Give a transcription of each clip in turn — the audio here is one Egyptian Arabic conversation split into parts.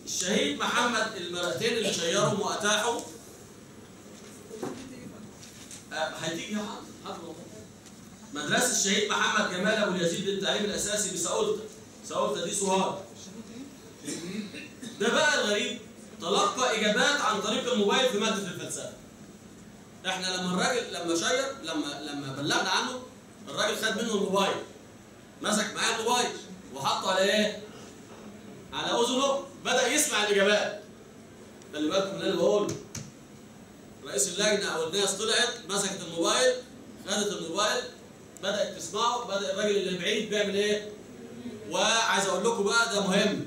الشهيد محمد المرأتين اللي شيرهم واتاحوا آه، هتيجي يا حاضر حاضر والله. مدرسة الشهيد محمد جمال أبو اليزيد للتعليم الأساسي بساولتا ساولتا دي سوهاج ده بقى الغريب تلقى إجابات عن طريق الموبايل في مادة الفلسفة احنا لما الراجل لما شير لما لما بلغنا عنه الراجل خد منه الموبايل مسك معاه الموبايل وحطه على ايه؟ على اذنه بدا يسمع الاجابات خلي بالكم من اللي انا بقوله رئيس اللجنه او الناس طلعت مسكت الموبايل خدت الموبايل بدات تسمعه بدا الراجل اللي بعيد بيعمل ايه؟ وعايز اقول لكم بقى ده مهم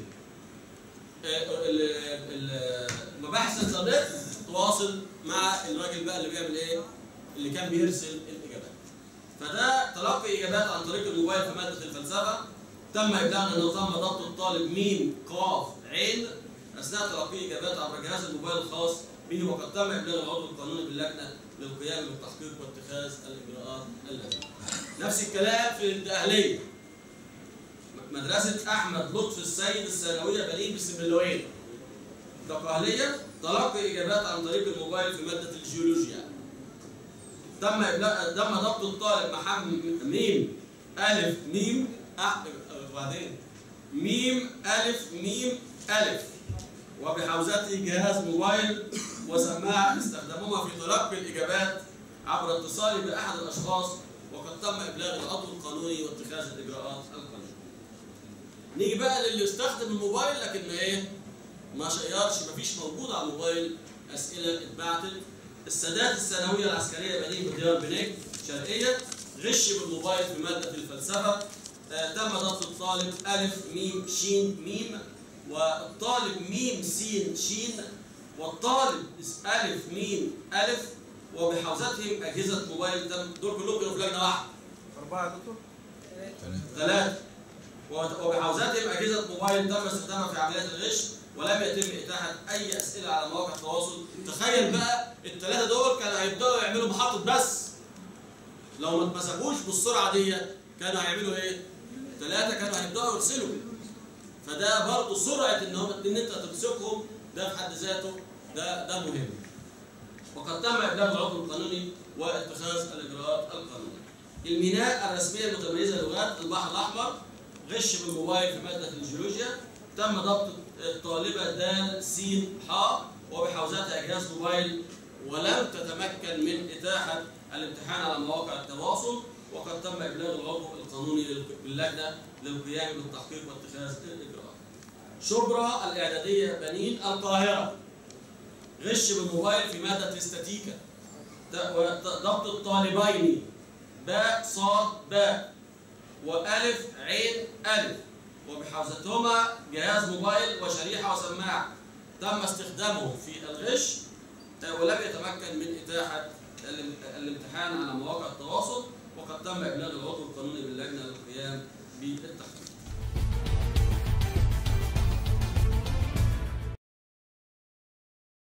آه، ال- ال- مباحث الانترنت تواصل مع الراجل بقى اللي بيعمل ايه؟ اللي كان بيرسل الاجابات. فده تلقي اجابات عن طريق الموبايل في ماده الفلسفه تم ابلاغنا انه تم ضبط الطالب ميم قاف عين اثناء تلقي اجابات عبر جهاز الموبايل الخاص به وقد تم ابلاغ العضو القانوني باللجنه للقيام بالتحقيق واتخاذ الاجراءات اللازمه. نفس الكلام في التاهليه. مدرسه احمد لطفي السيد الثانويه بنين بسملوين. تقاهليه تلقي اجابات عن طريق الموبايل في ماده الجيولوجيا. تم إبلاغ تم ضبط الطالب محمد ميم ألف ميم أح... وبعدين ميم ألف ميم ألف وبحوزته جهاز موبايل وسماعة استخدموها في تلقي الإجابات عبر اتصال بأحد الأشخاص وقد تم إبلاغ العضو القانوني واتخاذ الإجراءات القانونية. نيجي بقى للي استخدم الموبايل لكن ما إيه؟ ما شيرش مفيش موجود على الموبايل أسئلة اتبعتت السادات الثانويه العسكريه بنين بديار بنيك شرقيه غش بالموبايل في ماده الفلسفه آه، تم ضبط الطالب الف ميم شين ميم والطالب ميم سين شين والطالب الف ميم الف وبحوزتهم اجهزه موبايل تم دول كلهم كانوا في لجنه واحده أربعة يا دكتور ثلاثه وبحوزتهم اجهزه موبايل تم استخدامها في عمليات الغش ولم يتم اتاحه اي اسئله على مواقع التواصل تخيل بقى الثلاثه دول كانوا هيبداوا يعملوا محطه بس لو ما اتمسكوش بالسرعه دي كانوا هيعملوا ايه ثلاثه كانوا هيبداوا يرسلوا فده برضه سرعه ان هم ان انت تمسكهم ده في حد ذاته ده ده مهم وقد تم ابلاغ العضو القانوني واتخاذ الاجراءات القانونيه الميناء الرسميه المتميزه للغات البحر الاحمر غش بالموبايل في ماده الجيولوجيا تم ضبط الطالبه د س ح وبحوزتها جهاز موبايل ولم تتمكن من اتاحه الامتحان على مواقع التواصل وقد تم ابلاغ العضو القانوني للق- باللجنه للقيام بالتحقيق واتخاذ الاجراءات. شبرا الاعداديه بنين القاهره غش بالموبايل في ماده الاستاتيكا ت- وت- ضبط الطالبين باء صاد باء والف عين الف وبحوزتهما جهاز موبايل وشريحه وسماعه تم استخدامه في الغش آه، ولم يتمكن من اتاحه الام- الامتحان على مواقع التواصل وقد تم ابلاغ العضو القانوني باللجنه للقيام بالتحقيق